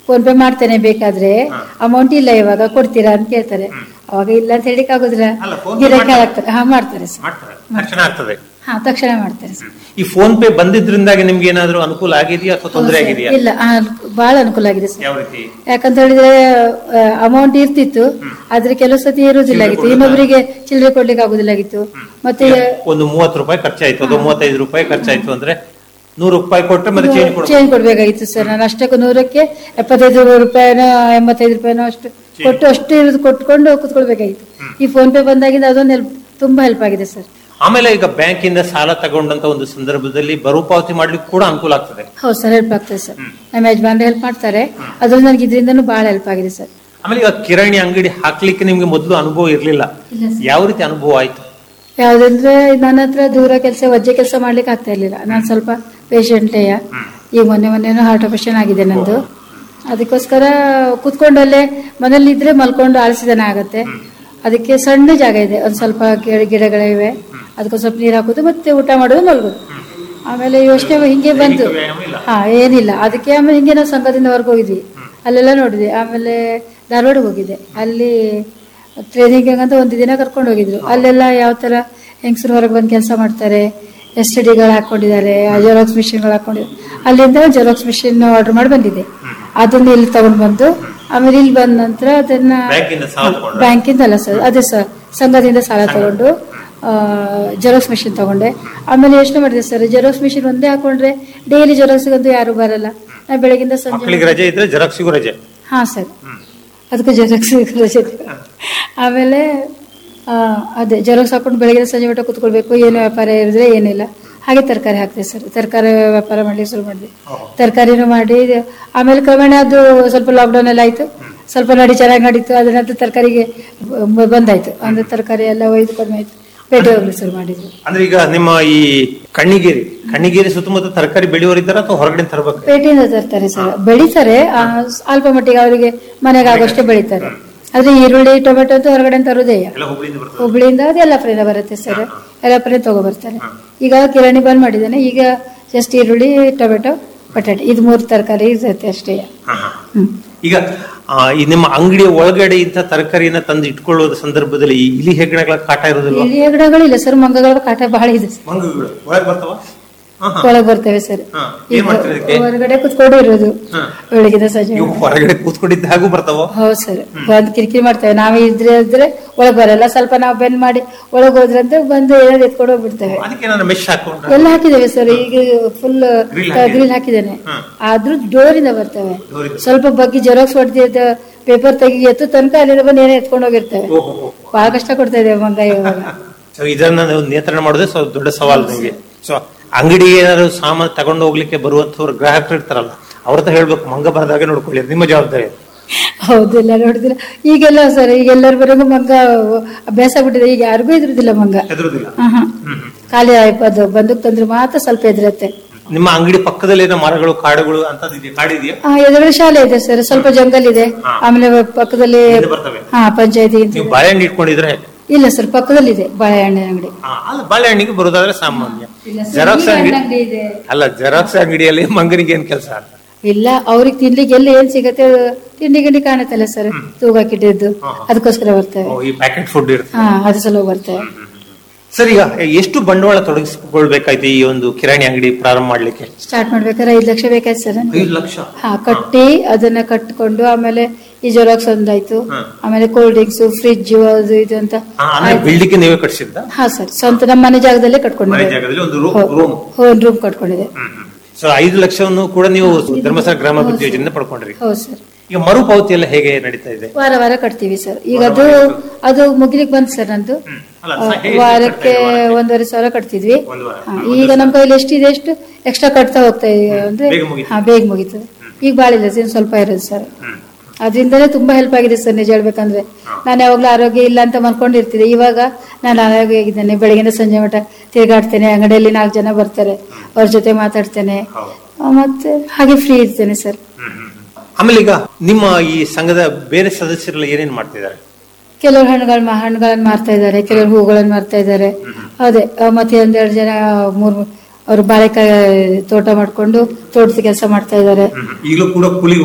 Phone pay ಮಾಡ್ತೇನೆ ಬೇಕಾದ್ರೆ amount ಇಲ್ಲ ಇವಾಗ ಕೊಡ್ತೀರಾ ಅಂತ ಕೇಳ್ತಾರೆ ಅವಾಗ ಇಲ್ಲ ಅಂತ ಹೇಳಿಕ್ ಆಗುದಿಲ್ಲ ಅಲ್ಲ, phone pay ಗಿರಾಕಿ ಮಾಡ್ತಾರೆ. ಆಗ್ತಾರೆ ಹಾ ಮಾಡ್ತಾರೆ ಸರ್ ಮಾಡ್ತಾರೆ ತಕ್ಷಣ ಆಗ್ತದೆ ಹಾ ತಕ್ಷಣ ಮಾಡ್ತಾರೆ ಸರ್ ಈ ಫೋನ್ ಪೇ ಬಂದಿದ್ರಿಂದಾಗಿ ನಿಮ್ಗೆ ಏನಾದ್ರು ಅನುಕೂಲ ಆಗಿದೆಯಾ ಅಥವಾ ತೊಂದರೆ ಹೌದು ಸರ್. ಆಗಿದೆಯಾ ಇಲ್ಲ ಆ, ಬಹಳ ಅನುಕೂಲ ಆಗಿದೆ ಸರ್ ಯಾವ ರೀತಿ ಯಾಕಂತ ಹೇಳಿದ್ರೆ ಅಮೌಂಟ್ ಇರ್ತಿತ್ತು ಆದ್ರೆ ಕೆಲವು ಸತಿ ಇರುವುದಿಲ್ಲ ಆಗಿತ್ತು ಇನ್ನೊಬ್ಬರಿಗೆ ಚಿಲ್ಲರೆ ಕೊಡ್ಲಿಕ್ಕೆ ಆಗುದಿಲ್ಲ ಆಗಿತ್ತು ಮತ್ತೆ ಒಂದು ಮೂವತ್ತು ರೂಪಾಯಿ ಖರ್ಚಾಯ್ತು ಅಥವಾ ಮೂವತ್ತೈದು ರೂಪಾಯಿ ಖರ್ಚಾಯ್ತು ಅಂದ್ರೆ ನೂರು ರೂಪಾಯಿ ಕೊಟ್ರೆ ಮತ್ತೆ ಚೇಂಜ್ ಕೊಡ ಚೇಂಜ್ ಕೊಡ್ಬೇಕಾಗಿತ್ತು ಸರ್ ನಾನು ಅಷ್ಟಕ್ಕೂ ನೂರಕ್ಕೆ ಎಪ್ಪತ್ತೈದು ರೂಪಾಯಿನೋ ಎಂಬತ್ತೈದು ರೂಪಾಯಿನೋ ಅಷ್ಟು ಕೊಟ್ಟು ಅಷ್ಟು ಇರೋದು ಕೊಟ್ಕೊಂಡು ಕುತ್ಕೊಳ್ಬೇಕಾಗಿತ್ತು ಈ ಫೋನ್ ಪೇ ಬಂದಾಗಿಂದ ಅದೊಂದು ಹೆಲ್ಪ್ ತುಂಬಾ ಹೆಲ್ಪ್ ಆಗಿದೆ ಸರ್ ಆಮೇಲೆ ಈಗ ಬ್ಯಾಂಕಿಂದ ಸಾಲ ತಗೊಂಡಂತ ಒಂದು ಸಂದರ್ಭದಲ್ಲಿ ಮರುಪಾವತಿ ಮಾಡ್ಲಿಕ್ಕೆ ಕೂಡ ಅನುಕೂಲ ಆಗ್ತದೆ ಹೌದು ಸರ್ ಹೆಲ್ಪ್ ಆಗ್ತದೆ ಸರ್ ನಮ್ಮ ಯಜಮಾನ್ರು ಹೆಲ್ಪ್ ಮಾಡ್ತಾರೆ ಅದ್ರಲ್ಲಿ ನನಗೆ ಇದರಿಂದನೂ ಬಹಳ ಹೆಲ್ಪ್ ಆಗಿದೆ ಸರ್ ಆಮೇಲೆ ಈಗ ಕಿರಾಣಿ ಅಂಗಡಿ ಹಾಕ್ಲಿಕ್ಕೆ ನಿಮ್ಗೆ ಮೊದಲು ಅನುಭವ ಇರ್ಲಿಲ್ಲ ಇಲ್ಲ ಸರ್. ಯಾವ ರೀತಿ ಅನುಭವ ಆಯ್ತು ಯಾವ್ದಂದ್ರೆ ನನ್ನ ಹತ್ರ ದೂರ ಕೆಲಸ ವಜ್ಜೆ ಕೆಲಸ ಮಾಡ್ಲಿಕ್ಕೆ ಆಗ್ತಾ ಇರ್ಲಿಲ್ಲ ನಾನು ಸ್ವಲ್ಪ ಪೇಷಂಟೇಯ ಈ ಮೊನ್ನೆ ಮೊನ್ನೆನೂ ಹಾರ್ಟ್ ಆಪರೇಷನ್ ಆಗಿದೆ ನಂದು ಅದಕ್ಕೋಸ್ಕರ ಕೂತ್ಕೊಂಡಲ್ಲೇ ಮನೇಲಿ ಇದ್ರೆ ಮಲ್ಕೊಂಡು ಆಲಿಸಿದನ ಆಗತ್ತೆ ಅದಕ್ಕೆ ಸಣ್ಣ ಜಾಗ ಇದೆ ಒಂದ್ ಸ್ವಲ್ಪ ಗಿಡ ಗಿಡಗಳಿವೆ ಅದಕ್ಕೆ ಸ್ವಲ್ಪ ನೀರು ಹಾಕೋದು ಮತ್ತೆ ಊಟ ಮಾಡೋದು ಮಲ್ಗೋದು ಆಮೇಲೆ ಯೋಚನೆ ಹಿಂಗೆ ಬಂತು ಹಾ ಏನಿಲ್ಲ ಅದಕ್ಕೆ ಆಮೇಲೆ ಹಿಂಗೆ ನಾವು ಸಂಘದಿಂದ ಹೊರಗೆ ಹೋಗಿದ್ವಿ ಅಲ್ಲೆಲ್ಲ ನೋಡಿದ್ವಿ ಆಮೇಲೆ ಧಾರವಾಡಕ್ಕೆ ಹೋಗಿದ್ದೆ ಅಲ್ಲಿ ಟ್ರೈನಿಂಗ್ ಅಂತ ಒಂದು ದಿನ ಕರ್ಕೊಂಡು ಹೋಗಿದ್ರು ಅಲ್ಲೆಲ್ಲ ಯಾವ ತರ ಹೆಂಗಸರು ಹೊರಗೆ ಬಂದು ಕೆಲಸ ಮಾಡ್ತಾರೆ ಎಸ್ ಡಿಗಳು ಹಾಕೊಂಡಿದ್ದಾರೆ ಜೆರಾಕ್ಸ್ ಮಿಷಿನ್ಗಳು ಹಾಕೊಂಡಿದ್ದಾರೆ ಅಲ್ಲಿಂದ ಜೆರಾಕ್ಸ್ ಮಿಷಿನ್ ಆರ್ಡರ್ ಮಾಡಿ ಬಂದಿದೆ ಅದನ್ನ ಇಲ್ಲಿ ತಗೊಂಡ್ ಬಂದು ಆಮೇಲೆ ಇಲ್ಲಿ ಬಂದ ನಂತರ ಅದನ್ನ ಬ್ಯಾಂಕಿಂದ ಸಾಲ ತಗೊಂಡ್ರಾ? ಬ್ಯಾಂಕಿಂದ ಅಲ್ಲ ಸರ್ ಅದೇ ಸರ್ ಸಂಘದಿಂದ ಸಾಲ ತಗೊಂಡು ಜೆರಾಕ್ಸ್ ಮಿಷಿನ್ ತಗೊಂಡೆ ಆಮೇಲೆ ಯೋಚನೆ ಮಾಡಿದೆ ಸರ್ ಜೆರಾಕ್ಸ್ ಮಿಷಿನ್ ಒಂದೇ ಹಾಕೊಂಡ್ರೆ ಡೈಲಿ ಜೆರಾಕ್ಸ್ಗಂತೂ ಯಾರು ಬರಲ್ಲ ನಾ ಬೆಳಗಿಂದ ಸಂಜೆ ಮಕ್ಕಳಿಗೆ ರಜೆ ಇದ್ರೆ ಜೆರಾಕ್ಸಿಗೂ ರಜೆ ಹಾ ಸರ್ ಅದಕ್ಕೆ ಜೆರಾಕ್ಸ್ ರಜೆ ಇದೆ. ಆಮೇಲೆ ಆ, ಅದೇ ಜೆರಾಕ್ಸ್ ಹಾಕೊಂಡು ಬೆಳಗ್ಗೆ ಸಂಜೆ ಮಟ್ಟ ಕುತ್ಕೊಳ್ಬೇಕು ಏನು ವ್ಯಾಪಾರ ಇರಿದ್ರೆ ಏನಿಲ್ಲ ಹಾಗೆ ತರಕಾರಿ ಹಾಕ್ತೀವಿ ಸರ್ ತರಕಾರಿ ವ್ಯಾಪಾರ ಮಾಡ್ಲಿಕ್ಕೆ ಶುರು ಮಾಡಿದ್ವಿ ತರಕಾರಿನೂ ಮಾಡಿ ಆಮೇಲೆ ಕ್ರಮೇಣ ಅದು ಸ್ವಲ್ಪ ಲಾಕ್ಡೌನ್ ಎಲ್ಲ ಆಯ್ತು ಸ್ವಲ್ಪ ನಡಿ ಚೆನ್ನಾಗಿ ನಡೀತು ಅದ್ರ ನಂತರ ತರಕಾರಿಗೆ ಬ- ಬಂದಾಯ್ತು ಅಂದ್ರೆ ತರಕಾರಿ ಎಲ್ಲ ಒಯ್ದು ಕಡಿಮೆ ಆಯ್ತು ಪೇಟೆ ಹೋಗ್ಲಿ ಶುರು ಮಾಡಿದ್ವಿ ಅಂದ್ರೆ ಈಗ ನಿಮ್ಮ ಈ ಕಣ್ಣಿಗೇರಿ ಕಣ್ಣಿಗೇರಿ ಸುತ್ತಮುತ್ತ ತರಕಾರಿ ಬೆಳೆಯೋರಿದ್ದಾರ ಅಥವಾ ಹೊರಗಡೆ ತರಬೇಕು ಪೇಟೆಯಿಂದ ತರ್ತಾರೆ ಸರ್ ಬೆಳಿತಾರೆ ಆ, ಅಲ್ಪ ಮಟ್ಟಿಗೆ ಅವರಿಗೆ ಮನೆಗೆ ಆಗೋಷ್ಟೇ ಬೆಳಿತಾರೆ ಆದ್ರೆ ಈರುಳ್ಳಿ ಟೊಮೆಟೊ ಅಂತೂ ಹೊರಗಡೆ ತರೋದೇ ಎಲ್ಲ ಹುಬ್ಳಿಯಿಂದ ಬರ್ತದೆ ಹುಬ್ಳಿಯಿಂದ ಅದು ಯಲ್ಲಾಪುರದಿಂದ ಬರುತ್ತೆ ಸರ್ ಯಲ್ಲಾಪುರ ತಗೋ ಬರ್ತಾರೆ ಈಗ ಕಿರಾಣಿ ಬಂದ್ ಮಾಡಿದ್ದಾನೆ ಈಗ ಜಸ್ಟ್ ಈರುಳ್ಳಿ ಟೊಮೆಟೊ ಬಟಾಟೆ ಇದು ಮೂರು ತರಕಾರಿ ಇರುತ್ತೆ ಅಷ್ಟೇ ಹಾ, ಹಾ. ಹ್ಮ್ ಈಗ ಆ, ಈ ನಿಮ್ಮ ಅಂಗಡಿಯ ಒಳಗಡೆ ಇಂಥ ತರಕಾರಿನ ತಂದು ಇಟ್ಕೊಳ್ಳುವ ಸಂದರ್ಭದಲ್ಲಿ ಈ ಇಲಿ ಹೆಗ್ಗಣಗಳ ಕಾಟ ಇರೋದಿಲ್ವಾ ಇಲ್ಲಿ ಹೆಗ್ಗಣಗಳಿಲ್ಲ ಸರ್ ಮಂಗಗಳ ಕಾಟ ಬಹಳ ಇದೆ ಸರ್ ಮಂಗಗಳು ಒಳಗೆ ಬರ್ತಾವ ಒಳಗ್ ಬರ್ತೇವೆ ಸರ್ ಹಾ. ಏನ್ ಮಾಡ್ತೀರಿ ಇದಕ್ಕೆ? ಹೊರಗಡೆ ಕುತ್ಕೊಂಡು ಇರೋದು ಹಾ. ಬೆಳಗಿನ ಸಂಜೆ ಇವು ಹೊರಗಡೆ ಕೂತ್ಕೊಂಡಿದ್ದ ಹಾಗೂ ಬರ್ತಾವ ಹೌದು ಸರ್ ಬಂದ್ ಕಿರಿಕಿರಿ ಮಾಡ್ತೇವೆ ನಾವೇ ಇದ್ರೆ ಇದ್ರೆ ಒಳಗ್ ಬರಲ್ಲ ಸ್ವಲ್ಪ ನಾವು ಬೆಂದ್ ಮಾಡಿ ಒಳಗ್ ಹೋದ್ರಂತೆ ಬಂದು ಏನಾದ್ರು ಎತ್ಕೊಂಡು ಹೋಗ್ಬಿಡ್ತೇವೆ ಅದಕ್ಕೆ ನಾನು ಮೆಶ್ ಹಾಕೊಂಡ್ರೆ ಎಲ್ಲ ಹಾಕಿದ್ದೇವೆ ಸರ್ ಈಗ ಫುಲ್ Grill ಹಾಕಿದೆ. ಗ್ರಿಲ್ ಹಾಕಿದ್ದೇನೆ ಹಾ. ಆದ್ರೂ ಡೋರಿಂದ ಬರ್ತವೆ Door ಇಂದ. ಸ್ವಲ್ಪ ಬಗ್ಗೆ ಜೆರಾಕ್ಸ್ ಹೊಡೆದಿದ್ದ ಪೇಪರ್ ತೆಗಿ ಎತ್ತು ತನಕ ಅಲ್ಲಿಂದ ಬಂದು ಏನೇ ಎತ್ಕೊಂಡು ಹೋಗಿರ್ತೇವೆ ಓಹೋ ಬಹಳ ಕಷ್ಟ ಕೊಡ್ತಾ ಇದ್ದೇವೆ ಮಂಗ ಇವಾಗ ಸೊ ಇದನ್ನ ನೀವು ನಿಯಂತ್ರಣ ಮಾಡೋದೇ ಸ್ವಲ್ಪ ದೊಡ್ಡ ಸವಾಲು ನಿಮಗೆ ಸೊ ಅಂಗಡಿಗೆ ಏನಾದ್ರು ಸಾಮಾನು ತಗೊಂಡು ಹೋಗ್ಲಿಕ್ಕೆ ಬರುವಂತವ್ರು ಗ್ರಾಹಕರು ಇರ್ತಾರಲ್ಲ ಅವ್ರ ಹತ್ರ ಹೇಳ್ಬೇಕು ಮಂಗ ಬರದಾಗೆ ನೋಡ್ಕೊಳ್ಳಿ ಅದು ನಿಮ್ಮ ಜವಾಬ್ದಾರಿ ಹೌದಿಲ್ಲ ನೋಡಿದಿಲ್ಲ ಈಗೆಲ್ಲ ಸರ್ ಈಗ ಎಲ್ಲರಿಗೂ ಮಂಗ ಅಭ್ಯಾಸ ಆಗ್ಬಿಟ್ಟಿದೆ ಈಗ ಯಾರಿಗೂ ಇದ್ರದಿಲ್ಲ ಮಂಗ ಹೆದರುದಿಲ್ಲ ಆಹಾ. ಖಾಲಿ ಅದು ಬಂದೂಕ್ ತಂದ್ರೆ ಮಾತ್ರ ಸ್ವಲ್ಪ ಎದುರತ್ತೆ ನಿಮ್ಮ ಅಂಗಡಿ ಪಕ್ಕದಲ್ಲಿ ಏನೋ ಮರಗಳು ಕಾಡುಗಳು ಅಂತದಿದೆಯಾ ಕಾಡಿದೆಯಾ ಆ, ಎದುರುಗಡೆ ಶಾಲೆ ಇದೆ ಸರ್ ಸ್ವಲ್ಪ ಜಂಗಲ್ ಇದೆ ಆಮೇಲೆ ಪಕ್ಕದಲ್ಲಿ ಹಿಂದೆ ಬರ್ತವೆ ಹಾ ಪಂಚಾಯತಿ ಅಂತ ನೀವು ಬಾಳೆಹಣ್ಣು ಇಟ್ಕೊಂಡಿದ್ರೆ ಇಲ್ಲ ಸರ್ ಪಕ್ಕದಲ್ಲಿ ಇದೆ ಬಾಳೆಹಣ್ಣೆ ಅಂಗಡಿ ಆ, ಅಲ್ಲ ಬಾಳೆಹಣ್ಣಿಗೆ ಬರೋದಾದ್ರೆ ಸಾಮಾನ್ಯ ಇಲ್ಲ ಸರ್, ಜೆರಾಕ್ಸ್ ಈಗ ಅಂಗಡಿ ಅಂಗಡಿ ಇದೆ. ಅಲ್ಲ ಜೆರಾಕ್ಸ್ ಅಂಗಡಿಯಲ್ಲಿ ಮಂಗನಿಗೆ ಏನ್ ಕೆಲಸ ಅಂತ ಇಲ್ಲ ಅವ್ರಿಗೆ ತಿನ್ಲಿಕ್ಕೆ ಎಲ್ಲಿ ಏನ್ ಸಿಗತ್ತೆ ತಿಂಡಿ ಗಿಂಡಿ ಕಾಣುತ್ತಲ್ಲ ಸರ್ ತೂಗಾಕಿಟ್ಟಿದ್ದು ಅದಕ್ಕೋಸ್ಕರ ಬರ್ತೇವೆ ಓ, ಈ ಪ್ಯಾಕೆಟ್ ಫುಡ್ ಇರುತ್ತೆ ಹಾ ಅದು ಸಲ ಬರ್ತೇವೆ ಸರ್ ಈಗ ಎಷ್ಟು ಬಂಡವಾಳ ತೊಡಗಿಸಿಕೊಳ್ಬೇಕಾಯ್ತು ಈ ಒಂದು ಕಿರಾಣಿ ಅಂಗಡಿ ಪ್ರಾರಂಭ ಮಾಡ್ಲಿಕ್ಕೆ ಸ್ಟಾರ್ಟ್ ಮಾಡ್ಬೇಕಾದ್ರೆ ಐದು ಲಕ್ಷ ಬೇಕಾಯ್ತು ಸರ್ ಐದು ಲಕ್ಷ ಹಾ ಕಟ್ಟಿ ಅದನ್ನ ಕಟ್ಕೊಂಡು ಆಮೇಲೆ ಈ ಜೆರಾಕ್ಸ್ ಒಂದಾಯ್ತು ಆಮೇಲೆ ಕೋಲ್ಡ್ ಡ್ರಿಂಕ್ಸ್ ಫ್ರಿಜ್ ಅದು ಇದು ಅಂತ ಆ, ಅಂದ್ರೆ ಬಿಲ್ಡಿಂಗ್ ನೀವೇ ಕಟ್ಸಿದ್ದ ಹಾ ಸರ್ ಸ್ವಂತ ನಮ್ಮ ಮನೆ ಜಾಗದಲ್ಲೇ ಮನೆ ಕಟ್ಕೊಂಡಿದ್ದೆ ಜಾಗದಲ್ಲಿ ಒಂದು ರೂಮ್ ಒಂದು ರೂಮ್ ಕಟ್ಕೊಂಡಿದೆ ಸೊ ಐದು ಲಕ್ಷವನ್ನು ಕೂಡ ನೀವು ಧರ್ಮಸ್ಥಳ ಗ್ರಾಮಾಭಿವೃದ್ಧಿ ಯೋಜನೆ ಪಡ್ಕೊಂಡ್ರಿ ಹೌದು ಸರ್ ಈಗ ಮರುಪಾವತಿ ಎಲ್ಲ ಹೇಗೆ ನಡೀತಾ ಇದೆ ವಾರ ವಾರ ಕಟ್ತೀವಿ ಸರ್ ಈಗ ಅದು ಅದು ಮುಗಿಲಿಕ್ಕೆ ಬಂತು ಸರ್ ನಂದು ಅಲ್ಲ, ಆ, ಹೇಗೆ ವಾರಕ್ಕೆ ಕಟ್ತಾ ಇದೆ ಒಂದೂವರೆ ಸಾವಿರ ಕಟ್ತಿದ್ವಿ ಒಂದು ವಾರ. ಹಾ, ಈಗ ನಮ್ಮ ಕೈಲಿ ಎಷ್ಟಿದೆ ಎಷ್ಟು ಎಕ್ಸ್ಟ್ರಾ ಕಟ್ತಾ ಹೋಗ್ತಾ ಇದೀವಿ ಅಂದ್ರೆ ಬೇಗ ಮುಗೀತು. ಹಾ ಬೇಗ ಮುಗೀತದೆ ಈಗ ಬಾಳಿಲ್ಲ ಸರ್ ಸ್ವಲ್ಪ ಇರೋದು ಸರ್ ಅದರಿಂದಲೇ ತುಂಬಾ ಹೆಲ್ಪ್ ಆಗಿದೆ ಸರ್ ನಿಜ ಹೇಳ್ಬೇಕಂದ್ರೆ ನಾನು ಯಾವಾಗ್ಲೂ ಆರೋಗ್ಯ ಇಲ್ಲ ಅಂತ ಮನ್ಕೊಂಡಿರ್ತಿದ್ದೆ ಇವಾಗ ನಾನು ಆರೋಗ್ಯ ಆಗಿದ್ದೇನೆ ಬೆಳಗಿನ ಸಂಜೆ ಮಟ್ಟ ತಿರುಗಾಡ್ತೇನೆ ಅಂಗಡಿಯಲ್ಲಿ ನಾಲ್ಕು ಜನ ಬರ್ತಾರೆ ಅವ್ರ ಜೊತೆ ಮಾತಾಡ್ತೇನೆ ಆ, ಮತ್ತೆ ಹಾಗೆ ಫ್ರೀ ಇರ್ತೇನೆ ಸರ್ ಆಮೇಲೆ ಈಗ ನಿಮ್ಮ ಈ ಸಂಘದ ಬೇರೆ ಸದಸ್ಯರೆಲ್ಲ ಏನೇನ್ ಮಾಡ್ತಿದ್ದಾರೆ ಕೆಲವರು ಹಣ್ಣುಗಳು ಹಣ್ಣುಗಳನ್ನ ಮಾರ್ತಾ ಇದ್ದಾರೆ ಕೆಲವರು ಹೂಗಳನ್ನ ಮಾರ್ತಾ ಇದ್ದಾರೆ ಅದೇ ಆ, ಮತ್ತೆ ಒಂದೆರಡು ಜನ ಮೂರು ಅವರು ಬಾಳೆಕಾಯಿ ತೋಟ ಮಾಡ್ಕೊಂಡು ತೋಟದ ಕೆಲಸ ಮಾಡ್ತಾ ಇದ್ದಾರೆ ಈಗಲೂ ಕೂಡ ಕೂಲಿ